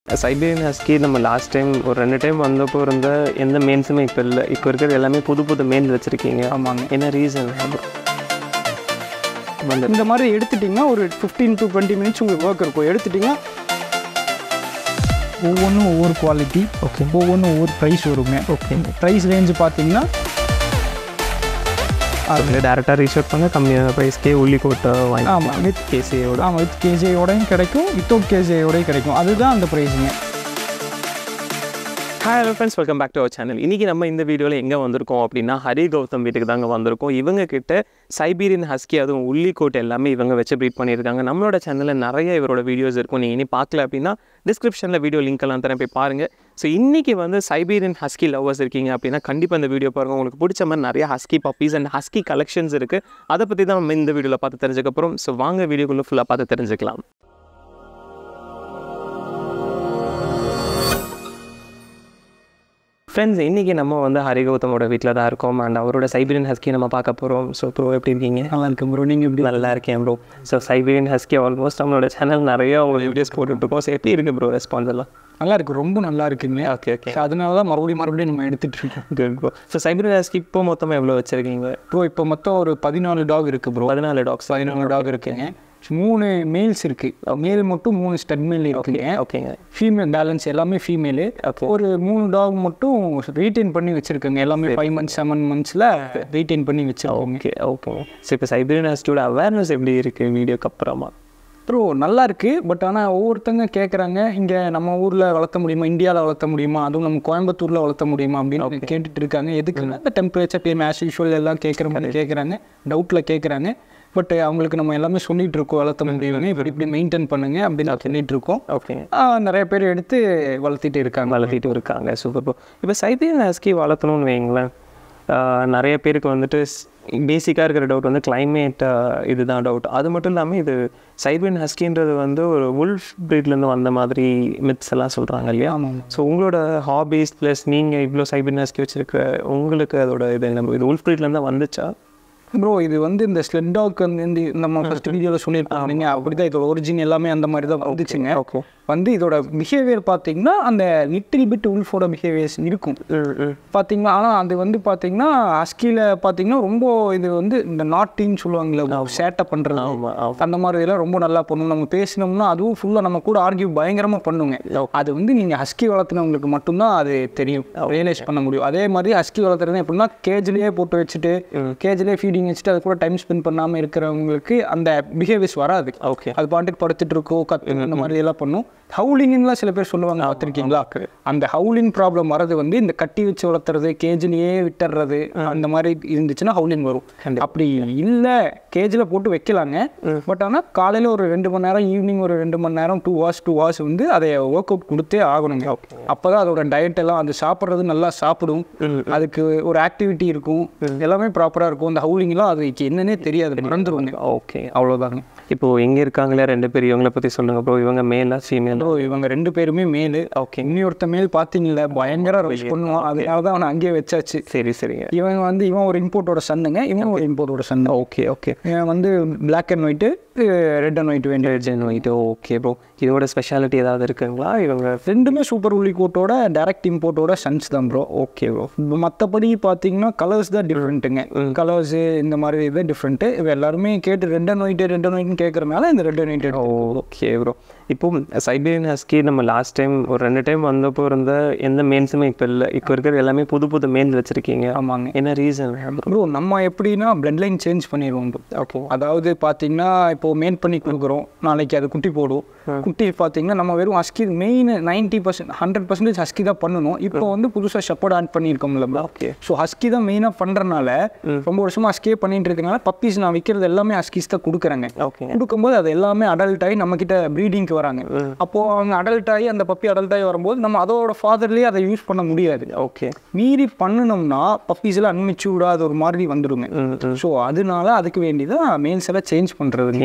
Siberian husky நம்ம last time ஒரு ரெண்டு டைம் வந்தப்போ இருந்த எந்த மெயின்ஸுமே இப்போ இல்லை இப்போ இருக்கிறது எல்லாமே புது புது மெயின் வச்சுருக்கீங்க ஆமாங்க என்ன ரீசன் வந்து இந்த மாதிரி எடுத்துட்டிங்கன்னா ஒரு ஃபிஃப்டீன் டு டுவெண்ட்டி மினிட்ஸ் உங்களுக்கு ஒர்க் இருக்கும் எடுத்துட்டிங்கன்னா ஒவ்வொன்றும் ஒவ்வொரு குவாலிட்டி ஓகே ஒவ்வொன்றும் ஒவ்வொரு ப்ரைஸ் வருங்க ஓகே ப்ரைஸ் ரேஞ்சு பார்த்தீங்கன்னா அதில் டேரெக்டாக ரீசர்ச் பண்ண கம்மியான ப்ரைஸ்க்கே உள்ளி கோட்டை வாங்கி ஆமாம் வித் கேசியோட ஆமாம் வித் கேஜியோடையும் கிடைக்கும் வித்தவுட் கேஜியோடையும் கிடைக்கும் அதுதான் அந்த ப்ரைஸுங்க hi hello friends welcome back to our channel இன்றைக்கி நம்ம இந்த வீடியோவில் எங்கே வந்திருக்கோம் அப்படின்னா ஹரி கௌதம் வீட்டுக்கு தாங்க வந்திருக்கோம் இவங்க கிட்ட சைபீரியன் ஹஸ்கி அதுவும் உள்ளிக்கோட் எல்லாமே இவங்க வச்சு ப்ரீட் பண்ணியிருக்காங்க நம்மளோட சேனலில் நிறைய இவரோட வீடியோஸ் இருக்கும் நீங்கள் இனி பார்க்கல அப்படின்னா டிஸ்கிரிப்ஷனில் வீடியோ லிங்க் எல்லாம் தரேன் போய் பாருங்கள் ஸோ இன்றைக்கி வந்து சைபீரியன் ஹஸ்கி லவ்வர்ஸ் இருக்கீங்க அப்படின்னா கண்டிப்பாக இந்த வீடியோ பாருங்கள் உங்களுக்கு பிடிச்ச மாதிரி நிறைய husky puppies and husky collections இருக்குது அதை பற்றி தான் நம்ம இந்த வீடியோவில் பார்த்து தெரிஞ்சுக்கப்புறம் ஸோ வாங்க வீடியோக்குள்ளே ஃபுல்லாக பார்த்து தெரிஞ்சுக்கலாம் ஃப்ரெண்ட்ஸ் இன்றைக்கி நம்ம வந்து ஹரிகௌதமோட வீட்டில் தான் இருக்கோம் அண்ட் அவரோட சைபீரியன் ஹஸ்கி நம்ம பார்க்க போகிறோம் ஸோ ப்ரோ எப்படி இருக்கீங்க நல்லா இருக்கு ப்ரோ நீங்கள் எப்படி நல்லா இருக்கேன் bro so Siberian husky almost நம்மளோட சேனல் நிறைய உங்கள் வீடியோஸ் போட்டுட்ருக்கோம் ஸோ எப்படி இருக்குது ப்ரோ ரெஸ்பான்ஸ் எல்லாம் நல்லா இருக்கு ரொம்ப நல்லா இருக்குங்க ஓகே ஓகே So, அதனால தான் மறுபடியும் மறுபடியும் நம்ம எடுத்துட்டு இருக்கோம் good bro so Siberian husky இப்போ மொத்தமாக எவ்வளோ வச்சுருக்கீங்க ப்ரோ இப்போ மொத்தம் ஒரு பதினாலு டாக் இருக்கு ப்ரோ பதினாலு டாக்ஸ் பதினாலு டாக் இருக்குங்க மூணு மேல்ஸ் இருக்கு மேல் மட்டும் மூணு ஸ்டட் மேல் இருக்குங்க ஓகேங்க ஃபீமேல் பேலன்ஸ் எல்லாமே ஃபீமேலு Okay. ஒரு மூணு டாக் மட்டும் ரீட்டைன் பண்ணி வச்சிருக்கோங்க எல்லாமே ஃபைவ் மந்த்ஸ் செவன் மந்த்ஸில் ரீட்டைன் பண்ணி வச்சிருக்கோங்க ஓகே ஓகேங்க ஸோ இப்போ சைபீரியன் ஹஸ்கியோட அவேர்னஸ் எப்படி இருக்குது வீடியோக்கு அப்புறமா ப்ரோ நல்லா இருக்கு பட் ஆனால் ஒவ்வொருத்தங்க கேட்குறாங்க இங்கே நம்ம ஊரில் வளர்த்த முடியுமா இந்தியாவில் வளர்த்த முடியுமா அதுவும் நம்ம கோயம்புத்தூரில் வளர்த்த முடியுமா அப்படின்னு கேட்டுட்டு இருக்காங்க எதுக்குன்னா இந்த டெம்பரேச்சர் பேம் ஆஸ் யூஷுவல் எல்லாம் கேட்குற மாதிரி கேட்குறாங்க டவுட்டில் கேட்குறாங்க பட் அவங்களுக்கு நம்ம எல்லாமே சொல்லிட்டு இருக்கோம் வளர்த்த முடியுங்க இப்படி இப்படி மெயின்டைன் பண்ணுங்க அப்படின்னு சொல்லிட்டு இருக்கோம் ஓகேங்க ஆ, நிறைய பேர் எடுத்து வளர்த்திட்டு இருக்காங்க வளர்த்திட்டு இருக்காங்க சூப்பர் ப்ரோ இப்போ சைபீரியன் ஹஸ்கி வளர்த்தணும்னு வைங்களேன் ஆஹ் நிறைய பேருக்கு வந்துட்டு பேசிக்காக இருக்கிற டவுட் வந்து climate ஆஹ் இதுதான் டவுட் அது மட்டும் இல்லாமல் இது சைபீரியன் ஹஸ்கின்றது வந்து ஒரு உல்ஃப் ப்ரீட்லேருந்து வந்த மாதிரி மித்ஸ் எல்லாம் சொல்கிறாங்க இல்லையா ஆமாம் ஸோ உங்களோட ஹாபீஸ் ப்ளஸ் நீங்கள் இவ்வளோ சைபீரியன் ஹஸ்கி வச்சிருக்க உங்களுக்கு அதோட இது என்ன bro? இது உல்ஃப் ப்ரீட்லேருந்து வந்துச்சா ப்ரோ இது வந்து இந்த ஸ்லெட் டாக் வந்து இந்த நம்ம ஃபர்ஸ்ட் வீடியோவில் சொல்லியிருப்பாங்க நீங்கள் அப்படி தான் இதோட ஒரிஜின் எல்லாமே அந்த மாதிரி தான் வந்துச்சுங்க ஓகே வந்து இதோட பிஹேவியர் பார்த்தீங்கன்னா அந்த லிட்டில் பிட் உல்ஃபோட பிஹேவியர்ஸ் இருக்கும் பார்த்தீங்கன்னா ஆனால் அது வந்து பார்த்தீங்கன்னா அஸ்கியில் பார்த்தீங்கன்னா ரொம்ப இது வந்து இந்த நாட்டின்னு சொல்லுவாங்கல்ல சேட்டை பண்ணுறது ஆமாம் ஆமாம் அந்த மாதிரி இதெல்லாம் ரொம்ப நல்லா பண்ணும் நம்ம பேசினோம்னா அதுவும் ஃபுல்லாக நம்ம கூட ஆர்கியூ பயங்கரமாக பண்ணுங்க அது வந்து நீங்கள் ஹஸ்கி வளர்த்துனவங்களுக்கு மட்டும்தான் அது தெரியும் ரியலைஸ் பண்ண முடியும் அதே மாதிரி ஹஸ்கி வளர்த்துறது எப்படின்னா கேஜ்லேயே போட்டு வச்சுட்டு கேஜ்லேயே ஃபீடிங் வச்சுட்டு அது கூட டைம் ஸ்பெண்ட் பண்ணாமல் இருக்கிறவங்களுக்கு அந்த பிஹேவியர்ஸ் வராது ஓகே அது பாட்டுக்கு படுத்துட்டு இருக்கோ கத்து இந்த மாதிரி எல்லாம் பண்ணும் ஹவுலிங்லாம் சில பேர் சொல்லுவாங்க பார்த்துருக்கீங்களா அந்த ஹவுலிங் ப்ராப்ளம் வரது வந்து இந்த கட்டி வச்சு வளர்த்துறது கேஜ்லயே விட்டுறது அந்த மாதிரி இருந்துச்சுன்னா ஹவுலிங் வரும் அப்படி இல்லை கேஜில் போட்டு வைக்கலாங்க பட் ஆனால் காலையில் ஒரு ரெண்டு மணி நேரம் ஈவினிங் ஒரு ரெண்டு மணி நேரம் டூ ஹவர்ஸ் டூ ஹவர்ஸ் வந்து அதை ஒர்க் அவுட் கொடுத்தே ஆகணுங்க அப்போ தான் அதோட டயட் எல்லாம் அது சாப்பிட்றது நல்லா சாப்பிடும் அதுக்கு ஒரு ஆக்டிவிட்டி இருக்கும் எல்லாமே ப்ராப்பராக இருக்கும் அந்த ஹவுலிங்லாம் அதுக்கு என்னன்னே தெரியாது மறந்துருவாங்க ஓகே அவ்வளோதாங்க இப்போ எங்கே இருக்காங்களே ரெண்டு பேர் இவங்களை பற்றி சொல்லுங்கள் ப்ரோ இவங்க மேலா ஃபீமேல் ப்ரோ இவங்க ரெண்டு பேருமே மேலு ஓகே இன்னொருத்த மேல் பார்த்தீங்களா பயங்கர ரஷ் பண்ணுவான் அதனால தான் அவனை அங்கேயே வச்சாச்சு சரி சரிங்க இவன் வந்து இவன் ஒரு இம்போர்ட்டோட சன்னுங்க இவன் ஒரு இம்போர்ட்டோட சன் ஓகே ஓகே இவன் வந்து black and white red and white வேண்டிய ஜென் ஒயிட் ஓகே ப்ரோ இதோட ஸ்பெஷாலிட்டி ஏதாவது இருக்குங்களா இவங்க ரெண்டுமே சூப்பர் உள்ளி கோட்டோட டைரக்ட் இம்போர்ட்டோட சன்ஸ் தான் ப்ரோ ஓகே ப்ரோ மற்றபடி பார்த்தீங்கன்னா கலர்ஸ் தான் டிஃப்ரெண்ட்டுங்க கலர்ஸு இந்த மாதிரி இது டிஃப்ரெண்ட்டு இவ எல்லாருமே கேட்டு red and white red and ஒயிட்னு கேட்குறனால இந்த red and white okay bro இப்போ சைபீரியன் ஹஸ்கி நம்ம லாஸ்ட் டைம் ஒரு ரெண்டு டைம் வந்தப்போ இருந்த எந்த மெயின்ஸுமே இப்போ இல்லை இப்போ இருக்கிற எல்லாமே புது புது மெயின்ஸ் வச்சுருக்கீங்க ஆமாங்க என்ன ரீசன் ப்ரோ நம்ம எப்படின்னா பிளட் லைன் சேஞ்ச் பண்ணிடுவோம் bro. ஓகே அதாவது பார்த்தீங்கன்னா இப்போ மெயின் பண்ணி கொடுக்குறோம் நாளைக்கு அது குட்டி போடும் குட்டி பார்த்தீங்கன்னா நம்ம வெறும் husky main ninety percent hundred percentage husky தான் பண்ணணும் இப்போ வந்து புதுசாக ஷெப்பர்ட் ஆட் பண்ணியிருக்கோம்ல ஓகே ஸோ ஹஸ்கி தான் மெயினாக பண்ணுறனால ரொம்ப வருஷமாக ஹஸ்கியே பண்ணிட்டு இருக்கனால பப்பீஸ் நான் விற்கிறது எல்லாமே ஹஸ்கிஸ் தான் கொடுக்குறேங்க ஓகே கொடுக்கும்போது அது எல்லாமே அடல்ட் ஆகி நம்ம கிட்ட ப்ரீடிங்க்கு வராங்க அப்போ அவங்க அடல்ட் ஆகி அந்த பப்பி அடல்ட் ஆகி வரும்போது நம்ம அதோட ஃபாதர்லேயே அதை யூஸ் பண்ண முடியாது ஓகே மீறி பண்ணணும்னா பப்பீஸ் எல்லாம் அன்மிச்சூடா அது ஒரு மாதிரி வந்துடுங்க ஸோ அதனால அதுக்கு வேண்டி தான் மெயில்ஸ் எல்லாம் சேஞ்ச் பண்ணுறது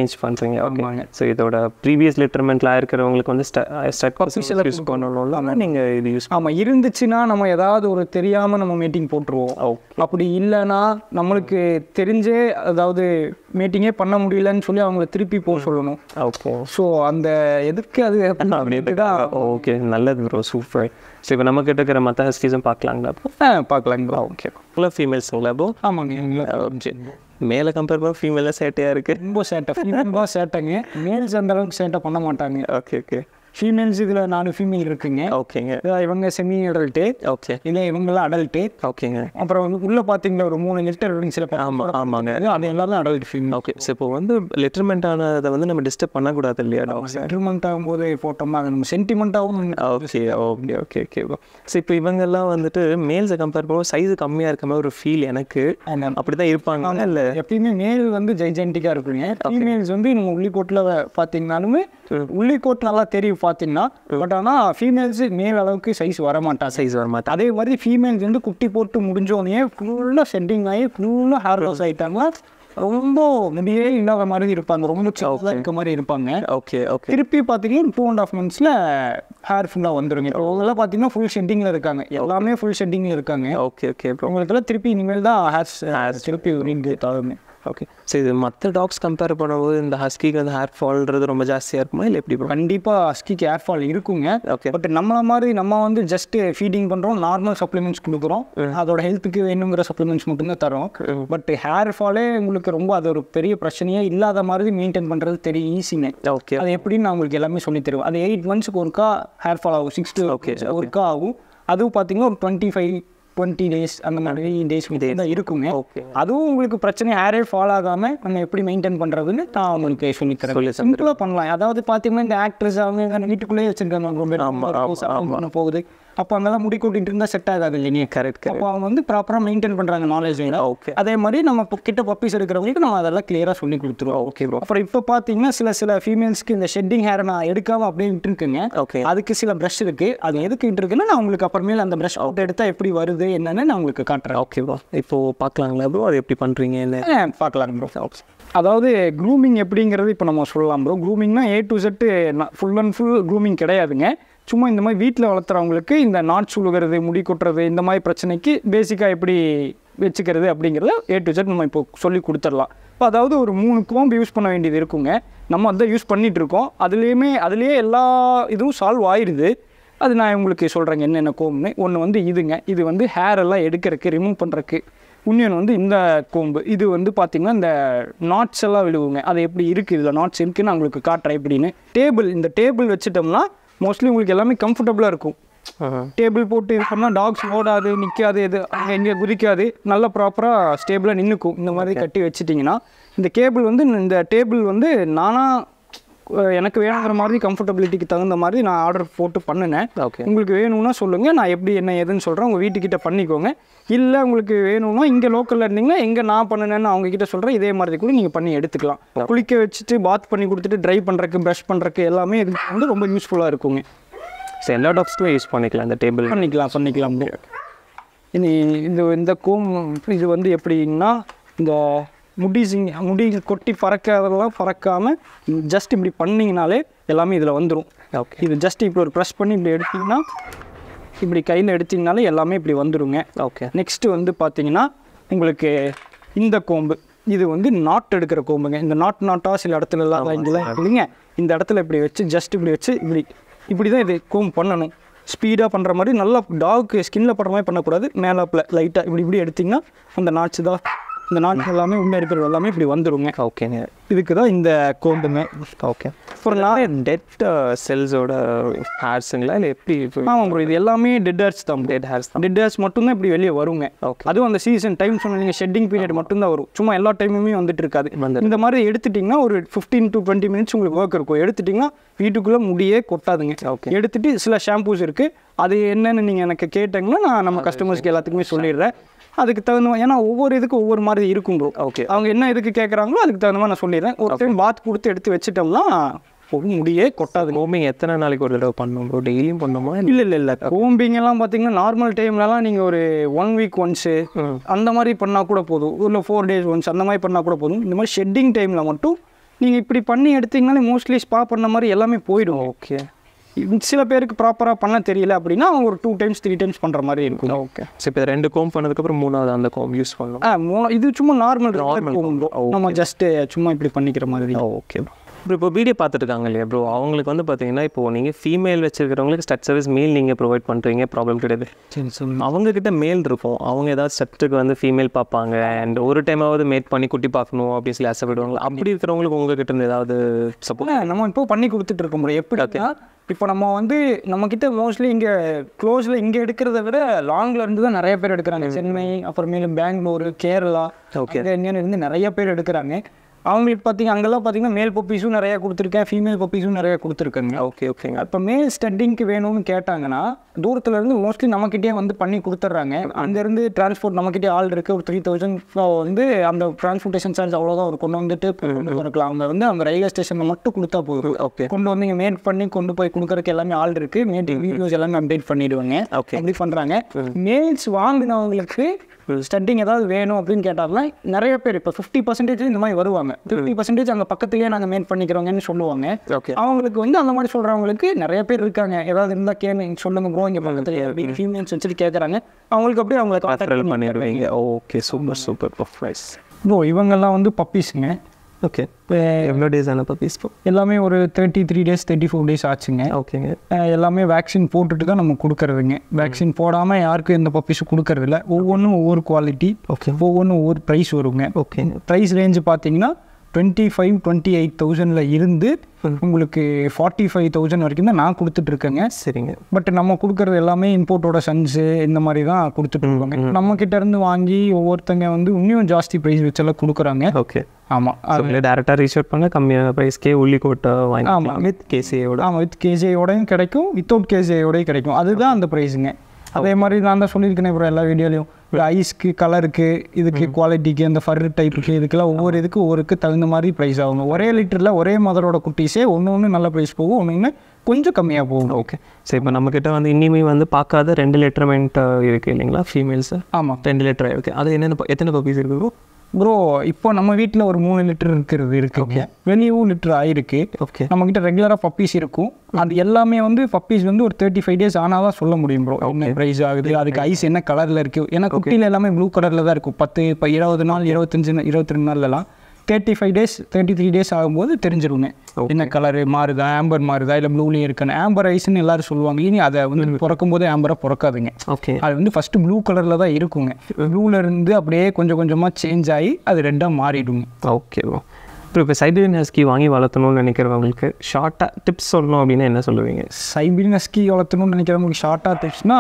சேஞ்ச் பண்ணுறீங்க ஓகே ஆமாங்க. ஸோ இதோட ப்ரீவியஸ் லிட்டர்மெண்ட்லாம் இருக்கிறவங்களுக்கு வந்து ஸ்டட் யூஸ் பண்ணணும்ல ஆனால் நீங்கள் இது யூஸ் ஆமாம் இருந்துச்சுன்னா நம்ம ஏதாவது ஒரு தெரியாமல் நம்ம மீட்டிங் போட்டுருவோம் ஓகே அப்படி இல்லைன்னா நம்மளுக்கு தெரிஞ்சே அதாவது மீட்டிங்கே பண்ண முடியலன்னு சொல்லி அவங்கள திருப்பி போக சொல்லணும் ஓகே ஸோ அந்த எதுக்கு அது அப்படின்ட்டு ஓகே நல்லது ப்ரோ சூப்பர் ஸோ இப்போ நம்ம கிட்ட இருக்கிற மற்ற ஹஸ்கீஸும் பார்க்கலாங்களா ப்ரோ ஆ பார்க்கலாங்க bro. ஓகே ஃபுல்லாக ஃபீமேல்ஸுங்களா ப்ரோ ஆமாங்க எங்களை மேலே கம்பேர் பண்ண ஃபீமேலாக சேட்டையாக இருக்குது ரொம்ப சேட்டை ஃபீமேல் சேட்டைங்க மேல்ஸ் அந்த அளவுக்கு சேட்டை பண்ண மாட்டாங்க ஓகே ஓகே ஃபீமேல்ஸ் இதில் நாலு ஃபீமேல் இருக்குங்க ஓகேங்க இதா இவங்க செமி அடல்ட்டு ஓகே இல்லை இவங்கெல்லாம் அடல்ட்டு ஓகேங்க அப்புறம் வந்து உள்ளே பார்த்தீங்கன்னா ஒரு மூணு லிட்டர் சில பேர் ஆமாம் ஆமாங்க அது எல்லாரும் அடல்ட் ஃபீமேல் ஓகே ஸோ இப்போ வந்து லிட்டர்மெண்ட் ஆனதை வந்து நம்ம டிஸ்டர்ப் பண்ணக்கூடாது இல்லையா டாக்ஸ் செட்டில்மெண்ட் ஆகும்போது போட்டோம்னா அது நம்ம சென்டிமெண்ட்டாகவும் okay okay okay okay so இப்போ இவங்கெல்லாம் வந்துட்டு மேல்ஸை கம்பேர் பண்ணும்போது சைஸ் கம்மியாக இருக்க மாதிரி ஒரு ஃபீல் எனக்கு அப்படி தான் இருப்பாங்க இல்லை எப்பயுமே மேல் வந்து ஜெய்ஜென்டிக்காக இருக்குங்க ஃபீமேல்ஸ் வந்து நம்ம உள்ளிக்கோட்டில் பார்த்தீங்கனாலுமே உள்ளிக்கோட் நல்லா தெரியும் பார்த்தீங்கன்னா பட் ஆனால் ஃபீமேல்ஸ் மேல் அளவுக்கு சைஸ் வர மாட்டாங்க சைஸ் வர மாட்டேன் அதே மாதிரி ஃபீமேல்ஸ் வந்து குட்டி போட்டு முடிஞ்சோடனே ஃபுல்லாக செட்டிங் ஆகி ஃபுல்லாக ஹேர் லாஸ் ஆகிட்டாங்கன்னா ரொம்ப முடியே இல்லாத மாதிரி இருப்பாங்க ரொம்ப சின்னதாக இருக்க மாதிரி இருப்பாங்க ஓகே ஓகே திருப்பி பார்த்தீங்கன்னா டூ அண்ட் ஆஃப் மந்த்ஸில் ஹேர் ஃபுல்லாக வந்துருங்க இப்போ அவங்கெல்லாம் பார்த்தீங்கன்னா ஃபுல் ஷெட்டிங்கில் இருக்காங்க எல்லாமே ஃபுல் ஷெட்டிங்கில் இருக்காங்க ஓகே ஓகே ப்ரோ உங்களுக்கெல்லாம் திருப்பி இனிமேல் தான் ஹேர் திருப்பி ரீக்ரியேட் ஆகுங்க ஓகே ஸோ இது மற்ற டாக்ஸ் கம்பேர் பண்ணும்போது இந்த ஹஸ்கிக்கு வந்து ஹேர் ஃபால்ன்றது ரொம்ப ஜாஸ்தியாக இருக்குமா இல்லை எப்படி ப்ரோ கண்டிப்பாக அஸ்கிக்கு ஹேர் ஃபால் இருக்குங்க ஓகே பட் நம்மள மாதிரி நம்ம வந்து ஜஸ்ட் ஃபீடிங் பண்ணுறோம் நார்மல் சப்ளிமெண்ட்ஸ் கொடுக்குறோம் அதோட ஹெல்த்துக்கு வேணுங்கிற சப்ளிமெண்ட்ஸ் மட்டும்தான் தரோம் பட் ஹேர் ஃபாலே உங்களுக்கு ரொம்ப அது ஒரு பெரிய பிரச்சனையே இல்லாத மாதிரி மெயின்டைன் பண்ணுறது தெரியும் ஈஸிங்க ஓகே அது எப்படின்னு நான் உங்களுக்கு எல்லாமே சொல்லி தருவேன் அது எயிட் மந்த்ஸ்க்கு ஒருக்கா ஹேர் ஃபால் ஆகும் சிக்ஸ் டு Okay, ஒருக்கா ஆகும் அதுவும் பார்த்தீங்கன்னா ஒரு டுவெண்ட்டி ஃபைவ் டுவெண்ட்டி டேஸ் அந்த மாதிரி டேஸ் தான் இருக்குங்க ஓகே அதுவும் உங்களுக்கு பிரச்சனை ஹேரே ஃபால் ஆகாம நம்ம எப்படி மெயின்டைன் பண்றதுன்னு நான் உங்களுக்கு சொல்லி சொல்லி தரேன் சிம்பிளா பண்ணலாம் அதாவது பாத்தீங்கன்னா இந்த ஆக்ட்ரஸ் அவங்க எங்க வீட்டுக்குள்ளேயே வச்சிருக்காங்க ரொம்ப ஆமா, ஆமா, பண்ண போகுது அப்போ அங்கெல்லாம் முடி கூட்டிட்டு இருந்தா செட் ஆகாது இல்லைங்க கரெக்ட் கரெக்ட் அப்போ அவங்க வந்து ப்ராப்பரா மெயின்டைன் பண்றாங்க நாலேஜ் ஓகே அதே மாதிரி நம்ம இப்போ கிட்ட பப்பீஸ் இருக்கிறவங்களுக்கு நம்ம அதெல்லாம் கிளியரா சொல்லி கொடுத்துருவோம் ஓகே ப்ரோ அப்புறம் இப்போ பார்த்தீங்கன்னா சில சில ஃபீமேல்ஸ்க்கு இந்த ஷெட்டிங் ஹேர் நான் எடுக்காம அப்படியே விட்டுருக்குங்க ஓகே அதுக்கு சில ப்ரஷ் இருக்கு அது எதுக்கு விட்டுருக்குன்னா நான் உங்களுக்கு அப்புறமேல அந்த ப்ரஷ் அவுட் எடுத்தா எப்படி வருது என்னன்னு நான் உங்களுக்கு காட்டுறேன் ஓகே ப்ரோ இப்போ பார்க்கலாங்களா ப்ரோ அது எப்படி பண்ணுறீங்க என்ன ஆ, பார்க்கலாம் ப்ரோ அதாவது க்ரூமிங் எப்படிங்கிறது இப்போ நம்ம சொல்லலாம் ப்ரோ க்ரூமிங்னா A to Z full and full grooming கிடையாதுங்க சும்மா இந்த மாதிரி வீட்டில் வளர்த்துறவங்களுக்கு இந்த நாட் சுழுகிறது முடி கொட்டுறது இந்த மாதிரி பிரச்சனைக்கு பேசிக்காக எப்படி வச்சுக்கிறது அப்படிங்கிறத ஏ டு செட் நம்ம இப்போ சொல்லி கொடுத்துடலாம் இப்போ அதாவது ஒரு மூணு கோம்பு யூஸ் பண்ண வேண்டியது இருக்குங்க நம்ம அதை யூஸ் பண்ணிட்டு இருக்கோம் அதுலேயுமே அதுலேயே எல்லா இதுவும் சால்வ் ஆயிடுது அது நான் உங்களுக்கு சொல்கிறேங்க என்னென்ன கோம்புன்னு ஒன்று வந்து இதுங்க இது வந்து ஹேர் எல்லாம் எடுக்கிறதுக்கு ரிமூவ் பண்ணுறதுக்கு இன்னொன்று வந்து இந்த கோம்பு இது வந்து பார்த்திங்கன்னா இந்த நாட்ஸ் எல்லாம் விழுவுங்க அது எப்படி இருக்குது இதில் நாட்ஸ் இருக்குன்னு நான் உங்களுக்கு காட்டுறேன் எப்படின்னு டேபிள் இந்த டேபிள் வச்சுட்டோம்னா மோஸ்ட்லி உங்களுக்கு எல்லாமே கம்ஃபர்டபுளாக இருக்கும் டேபிள் போட்டு இது பண்ணால் டாக்ஸ் ஓடாது நிற்காது எது அங்கே எங்கேயும் குதிக்காது நல்லா ப்ராப்பராக ஸ்டேபிளாக நின்றுக்கும் இந்த மாதிரி கட்டி வச்சிட்டிங்கன்னா இந்த கேபிள் வந்து இந்த டேபிள் வந்து நானாக எனக்கு வேணுங்கிற மாதிரி கம்ஃபர்டபிலிட்டிக்கு தகுந்த மாதிரி நான் ஆர்டர் போட்டு பண்ணினேன் ஓகே உங்களுக்கு வேணும்னா சொல்லுங்கள் நான் எப்படி என்ன ஏதுன்னு சொல்கிறேன் உங்கள் வீட்டுக்கிட்ட பண்ணிக்கோங்க இல்லை உங்களுக்கு வேணும்னா இங்கே லோக்கலில் இருந்தீங்கன்னா எங்கே நான் பண்ணினேன்னு அவங்க கிட்ட சொல்கிறேன் இதே மாதிரி கூட நீங்கள் பண்ணி எடுத்துக்கலாம் குளிக்க வச்சுட்டு பாத் பண்ணி கொடுத்துட்டு ட்ரை பண்ணுறக்கு ப்ரஷ் பண்ணுறக்கு எல்லாமே இது வந்து ரொம்ப யூஸ்ஃபுல்லாக இருக்குங்க ஸோ எல்லா டாக்ஸ்க்குமே யூஸ் பண்ணிக்கலாம் இந்த டேபிள் பண்ணிக்கலாம் பண்ணிக்கலாம் bro. இனி இந்த இந்த கோம் இது வந்து எப்படின்னா இந்த முடி சிங் முடி கொட்டி பறக்காதெல்லாம் பறக்காமல் ஜஸ்ட் இப்படி பண்ணிங்கனாலே எல்லாமே இதில் வந்துடும் ஓகே இது ஜஸ்ட் இப்படி ஒரு ப்ரெஸ் பண்ணி இப்படி எடுத்தீங்கன்னா இப்படி கையில் எடுத்தீங்கனாலே எல்லாமே இப்படி வந்துடுங்க ஓகே நெக்ஸ்ட்டு வந்து பார்த்தீங்கன்னா உங்களுக்கு இந்த கோம்பு இது வந்து நாட் எடுக்கிற கோம்புங்க இந்த நாட் நாட்டாக சில இடத்துல எல்லாம் இங்கெல்லாம் இல்லைங்க இந்த இடத்துல இப்படி வச்சு ஜஸ்ட் இப்படி வச்சு இப்படி இப்படி தான் இது கோம்பு பண்ணணும் ஸ்பீடாக பண்ணுற மாதிரி நல்லா டாக்கு ஸ்கின்ல படுற மாதிரி பண்ணக்கூடாது மேலாப்பில் லைட்டாக இப்படி இப்படி எடுத்திங்கன்னா அந்த நாட்ஸ் தான் இந்த நாட்ஸ் எல்லாமே உள்ளே இருக்கிறது எல்லாமே இப்படி வந்துருங்க ஓகேங்க இதுக்கு தான் இந்த கோம்புங்க ஓகே அப்புறம் நான் டெட் செல்ஸோட ஹேர்ஸுங்களா இல்லை எப்படி ஆமாம் ப்ரோ இது எல்லாமே டெட் ஹேர்ஸ் தான் டெட் ஹேர்ஸ் தான் டெட் ஹேர்ஸ் மட்டும்தான் இப்படி வெளியே வருங்க ஓகே அதுவும் அந்த சீசன் டைம் சொன்னீங்க ஷெட்டிங் பீரியட் மட்டும்தான் வரும் சும்மா எல்லா டைமுமே வந்துட்டு இருக்காது வந்துடும். இந்த மாதிரி எடுத்துட்டிங்கன்னா ஒரு ஃபிஃப்டீன் டு டுவெண்ட்டி மினிட்ஸ் உங்களுக்கு ஒர்க் இருக்கும் எடுத்துட்டிங்கன்னா வீட்டுக்குள்ளே முடியே கொட்டாதுங்க Okay. எடுத்துட்டு சில ஷாம்பூஸ் இருக்குது அது என்னன்னு நீங்கள் எனக்கு கேட்டிங்கன்னா நான் நம்ம கஸ்டமர்ஸ்க்கு எல்லாத்துக்குமே சொல்லிடுறேன் அதுக்கு தகுந்த மாதிரி ஏன்னா ஒவ்வொரு இதுக்கு ஒவ்வொரு மாதிரி இருக்கும் ப்ரோ ஓகே அவங்க என்ன இதுக்கு கேட்குறாங்களோ அதுக்கு தகுந்த மாதிரி நான் சொல்லிடுறேன் ஒரு டைம் பாத் கொடுத்து எடுத்து வச்சிட்டோம்னா ஒரு முடியே கொட்டாதுங்க கோமிங் எத்தனை நாளைக்கு ஒரு தடவை பண்ணணும் ப்ரோ டெய்லியும் பண்ணணுமா இல்லை இல்லை இல்லை கோம்பிங் எல்லாம் பார்த்தீங்கன்னா நார்மல் டைம்லலாம் நீங்கள் ஒரு ஒன் வீக் ஒன்ஸு ம். அந்த மாதிரி பண்ணால் கூட போதும் இல்லை ஃபோர் டேஸ் ஒன்ஸ் அந்த மாதிரி பண்ணால் கூட போதும் இந்த மாதிரி ஷெட்டிங் டைமில் மட்டும் நீங்கள் இப்படி பண்ணி எடுத்தீங்கனாலே மோஸ்ட்லி ஸ்பா பண்ண மாதிரி எல்லாமே போயிடும் ஓகே சில பேருக்கு ப்ராப்பராக பண்ண தெரியல அப்படின்னா அவங்க ஒரு டூ டைம்ஸ் த்ரீ டைம்ஸ் பண்ணுற மாதிரி இருக்கும் ஓகே ஸோ இப்போ ரெண்டு கோம் பண்ணதுக்கப்புறம் மூணாவது அந்த கோம் யூஸ் பண்ணணும் ஆ மூணு இது சும்மா நார்மல் Normal நார்மல் நம்ம ஜஸ்ட்டு சும்மா இப்படி பண்ணிக்கிற மாதிரி ஓகே ப்ரோ இப்போ வீடியோ பார்த்துட்டு இருக்காங்க இல்லையா ப்ரோ அவங்களுக்கு வந்து பார்த்தீங்கன்னா இப்போ நீங்கள் ஃபீமேல் வச்சிருக்கிறவங்களுக்கு ஸ்டட் சர்வீஸ் மேல் நீங்கள் ப்ரொவைட் பண்ணுறீங்க ப்ராப்ளம் கிடையாது சரி சொல்லுங்க அவங்க கிட்ட மேல் இருக்கும் அவங்க ஏதாவது ஸ்டட்டுக்கு வந்து ஃபீமேல் பார்ப்பாங்க அண்ட் ஒரு டைமாவது மேட் பண்ணி குட்டி பார்க்கணும் அப்படின்னு சொல்லி ஆசைப்படுவாங்க அப்படி இருக்கிறவங்களுக்கு உங்ககிட்ட இருந்து ஏதாவது சப்போர்ட் இல்ல, நம்ம இப்போ பண்ணி கொடுத்துட்டு இருக்க முடியும் எப்படின்னா இப்போ நம்ம வந்து நம்ம கிட்ட மோஸ்ட்லி இங்கே க்ளோஸில் இங்கே எடுக்கிறத விட லாங்ல இருந்து தான் நிறைய பேர் எடுக்கிறாங்க சென்னை அப்புறமேலும் பெங்களூரு கேரளா Okay. அங்கே இங்கேன்னு இருந்து நிறைய பேர் எடுக்கிறாங்க அவங்களுக்கு பார்த்தீங்க அங்கெல்லாம் பார்த்தீங்கன்னா மேல் பப்பீஸும் நிறைய கொடுத்துருக்கேன் ஃபீமேல் பப்பீஸும் நிறைய கொடுத்துருக்கேங்க ஓகே ஓகேங்க இப்போ மேல் ஸ்டட்டிங்க்கு வேணும்னு கேட்டாங்கன்னா தூரத்துல இருந்து மோஸ்ட்லி நம்மக்கிட்டே வந்து பண்ணி கொடுத்துட்றாங்க அங்கேருந்து டிரான்ஸ்போர்ட் நம்மக்கிட்டே ஆள் இருக்குது ஒரு த்ரீ தௌசண்ட் வந்து அந்த டிரான்ஸ்போர்ட்டேஷன் சார்ஜ் அவ்வளோதான் ஒரு கொண்டு வந்துட்டு கொண்டு இருக்கலாம் அவங்க வந்து அந்த ரயில்வே ஸ்டேஷனில் மட்டும் கொடுத்தா போதும் ஓகே கொண்டு வந்து இங்கே மேட் பண்ணி கொண்டு போய் கொடுக்கறதுக்கு எல்லாமே ஆள் இருக்குது மேட் வீடியோஸ் எல்லாமே அப்டேட் பண்ணிடுவாங்க Okay. அப்படி பண்ணுறாங்க மேல்ஸ் வாங்கினவங்களுக்கு ஸ்டட்டிங் ஏதாவது வேணும் அப்படின்னு கேட்டாங்கன்னா நிறைய பேர் இப்போ ஃபிஃப்டி பர்சன்டேஜ் இந்த மாதிரி வருவாங்க ஃபிஃப்டி பர்சன்டேஜ் அங்கே பக்கத்துலேயே நாங்கள் மேட் பண்ணிக்கிறோங்கன்னு சொல்லுவாங்க ஓகே அவங்களுக்கு வந்து அந்த மாதிரி சொல்கிறவங்களுக்கு நிறைய பேர் இருக்காங்க ஏதாவது இருந்தால் கேளு சொல்லுங்க ப்ரோ இங்கே பக்கத்தில் ஃபீமேல்ஸ் வச்சுட்டு கேட்குறாங்க அவங்களுக்கு அப்படியே அவங்களை ரெஃபரல் கான்டாக்ட் பண்ணிடுவீங்க okay super super price bro இவங்கெல்லாம் வந்து பப்பீஸுங்க ஓகே எவ்வளோ டேஸ் ஆன பப்பீஸ் எல்லாமே ஒரு thirty three days thirty four days ஆச்சுங்க ஓகேங்க அஹ் எல்லாமே வேக்சின் போட்டுட்டு தான் நம்ம கொடுக்கறதுங்க வேக்சின் போடாமல் யாருக்கும் எந்த பப்பீஸும் கொடுக்கறதில்ல ஒவ்வொன்றும் ஒவ்வொரு குவாலிட்டி ஓகே ஒவ்வொன்றும் ஒவ்வொரு ப்ரைஸ் வருங்க ஓகேங்க ப்ரைஸ் ரேஞ்சு பார்த்தீங்கன்னா டுவெண்ட்டி ஃபைவ் டுவெண்ட்டி எயிட் தௌசண்டில் இருந்து உங்களுக்கு ஃபார்ட்டி ஃபைவ் தௌசண்ட் வரைக்கும் தான் நான் கொடுத்துட்ருக்கேங்க சரிங்க பட் நம்ம கொடுக்கறது எல்லாமே இம்போர்ட்டோட சன்ஸு இந்த மாதிரி தான் கொடுத்துட்டு இருக்காங்க நம்ம கிட்ட இருந்து வாங்கி ஒவ்வொருத்தங்க வந்து இன்னும் ஜாஸ்தி ப்ரைஸ் வச்செல்லாம் கொடுக்குறாங்க ஓகே ஆமாம் அவங்களே டேரெக்டாக ரீச் அவுட் பண்ண கம்மியான ப்ரைஸ்க்கே உள்ளிக்கோட்டை வாங்கிக்கலாம் வித் கேசியோட ஆமாம் வித் கேஜேயோடையும் கிடைக்கும் வித்தவுட் கேஜேயோடையும் கிடைக்கும் அதுதான் அந்த ப்ரைஸுங்க அதே மாதிரி நான் தான் சொல்லியிருக்கேனே அப்புறம் எல்லா வீடியோலையும் ஐஸ்க்கு கலருக்கு இதுக்கு குவாலிட்டிக்கு அந்த ஃபர் டைப்புக்கு இதுக்கெல்லாம் ஒவ்வொரு இதுக்கு ஒவ்வொருக்கு தகுந்த மாதிரி ப்ரைஸ் ஆகும் ஒரே லிட்டரில் ஒரே மதரோட குட்டீஸே ஒன்று ஒன்று நல்ல ப்ரைஸ் போகும் ஒன்று ஒன்று கொஞ்சம் கம்மியாக போகும் ஓகே சரி இப்போ நம்மக்கிட்ட வந்து இனிமே வந்து பார்க்காத ரெண்டு லிட்டர்மெண்ட் இருக்குது இல்லைங்களா ஃபீமேல்ஸ் ஆமாம் ரெண்டு லிட்டர் இருக்குது அது என்னென்ன ப- எத்தனை பப்பீஸ் இருக்குது ப்ரோ இப்போ நம்ம வீட்டில் ஒரு மூணு லிட்டர் இருக்கிறது இருக்குங்க வெளியவும் லிட்டர் ஆயிருக்கு ஓகே நம்மக்கிட்ட ரெகுலராக பப்பீஸ் இருக்கும் அது எல்லாமே வந்து பப்பீஸ் வந்து ஒரு தேர்ட்டி ஃபைவ் டேஸ் ஆனால் தான் சொல்ல முடியும் ப்ரோ என்ன ப்ரைஸ் ஆகுது அதுக்கு ஐஸ் என்ன கலரில் இருக்குது ஏன்னா குட்டியில் எல்லாமே ப்ளூ கலரில் தான் இருக்கும் பத்து இப்போ இருபது நாள் இருபத்தஞ்சு நா- இருபத்தி ரெண்டு நாள்லலாம் thirty five days thirty three days ஆகும்போது தெரிஞ்சிருங்க என்ன கலரு மாறுதா ஆம்பர் மாறுதா இல்லை ப்ளூலேயும் இருக்கான்னு ஆம்பர் ஐஸ்ன்னு எல்லாரும் சொல்லுவாங்க இனி அதை வந்து பிறக்கும் போதே ஆம்பராக பிறக்காதுங்க ஓகே அது வந்து ஃபஸ்ட்டு ப்ளூ கலரில் தான் இருக்குங்க ப்ளூவில் இருந்து அப்படியே கொஞ்சம் கொஞ்சமாக சேஞ்ச் ஆகி அது ரெண்டாக மாறிடுங்க ஓகே ப்ரோ இப்போ இப்போ சைபீரியன் ஹஸ்கி வாங்கி வளர்த்தணும்னு நினைக்கிறவங்களுக்கு ஷார்ட்டாக டிப்ஸ் சொல்லணும் அப்படின்னா என்ன சொல்லுவீங்க சைபீரியன் ஹஸ்கி வளர்த்தணும்னு நினைக்கிறவங்களுக்கு ஷார்ட்டாக டிப்ஸ்னா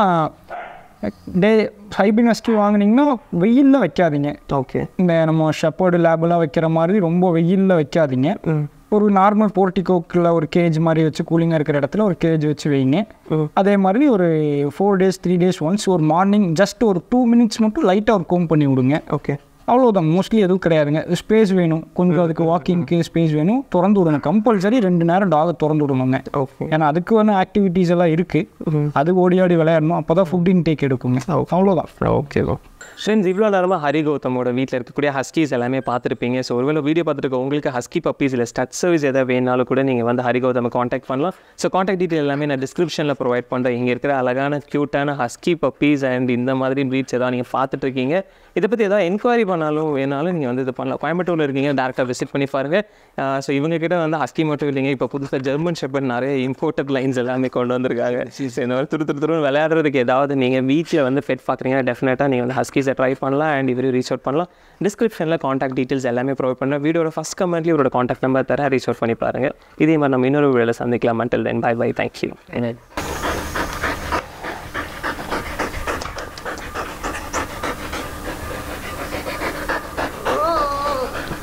டே சைபீரியன் ஹஸ்கி வாங்குனீங்கன்னா வெயிலில் வைக்காதீங்க ஓகே இந்த நம்ம ஷெப்பர்டு லேபெல்லாம் வைக்கிற மாதிரி ரொம்ப வெயிலில் வைக்காதீங்க ஒரு நார்மல் போர்ட்டிகோக்கில் ஒரு கேஜ் மாதிரி வச்சு கூலிங்காக இருக்கிற இடத்துல ஒரு கேஜ் வச்சு வைங்க ம். அதே மாதிரி ஒரு four days three days once ஒரு மார்னிங் ஜஸ்ட் ஒரு டூ மினிட்ஸ் மட்டும் லைட்டாக ஒரு கோம் பண்ணி விடுங்க ஓகே அவ்வளோதான் மோஸ்ட்லி எதுவும் கிடையாதுங்க ஸ்பேஸ் வேணும் கொஞ்சம் அதுக்கு வாக்கிங்க்கு ஸ்பேஸ் வேணும் திறந்து விடுங்க கம்பல்சரி ரெண்டு நேரம் டாகை திறந்து விடணுங்க ஓகே ஏன்னா அதுக்கு வந்து ஆக்டிவிட்டீஸ் எல்லாம் இருக்குது அது ஓடி ஆடி விளையாடணும் அப்போ தான் ஃபுட் இன்டேக் எடுக்குங்க அவ்வளோதான் ஓகே ப்ரோ ஃப்ரெண்ட்ஸ் இவ்வளோ நேரமாக ஹரி கௌதமோட வீட்டில் இருக்கக்கூடிய ஹஸ்கீஸ் எல்லாமே பார்த்துருப்பீங்க ஸோ ஒருவேளை வீடியோ பார்த்துருக்க உங்களுக்கு ஹஸ்கி பப்பீஸ் இல்லை ஸ்டட் சர்வீஸ் எதாவது வேணாலும் கூட நீங்கள் வந்து ஹரி கௌதமை காண்டாக்ட் பண்ணலாம் ஸோ காண்டாக்ட் டீட்டெயில் எல்லாமே நான் டிஸ்கிரிப்ஷனில் ப்ரொவைட் பண்ணுறேன் இங்கே இருக்கிற அழகான க்யூட்டான ஹஸ்கி பப்பீஸ் அண்ட் இந்த மாதிரி ப்ரீட்ஸ் ஏதாவது நீங்கள் பார்த்துட்டு இருக்கீங்க இதை பற்றி ஏதாவது என்கொயரி பண்ணாலும் வேணாலும் நீங்கள் வந்து இது பண்ணலாம் கோயம்புத்தூரில் இருக்கீங்க டேரெக்டாக விசிட் பண்ணி பாருங்கள் ஸோ இவங்க கிட்ட வந்து ஹஸ்கி மட்டும் இல்லைங்க இப்போ புதுசாக ஜெர்மன் ஷெப்பர்ட் நிறைய இம்போர்ட்டட் லைன்ஸ் எல்லாமே கொண்டு வந்திருக்காங்க ஸோ இந்த மாதிரி துரு துரு துருன்னு விளையாடுறதுக்கு ஏதாவது நீங்கள் வீட்டில் வந்து ஃபெட் பார்க்குறீங்கன்னா டெஃபினட்டாக நீங்கள் வந்து ஹஸ்கீஸை ட்ரை பண்ணலாம் அண்ட் இவரையும் ரீச் அவுட் பண்ணலாம் டிஸ்கிரிப்ஷனில் காண்டாக்ட் டீட்டெயில்ஸ் எல்லாமே ப்ரொவைட் பண்ணுறேன் வீடியோட ஃபஸ்ட் கமெண்ட்லேயும் இவரோட காண்டாக்ட் நம்பர் தர ரீச் அவுட் பண்ணி பாருங்கள் இதே மாதிரி நம்ம இன்னொரு வீடியோவில் சந்திக்கலாம் until then bye bye thank you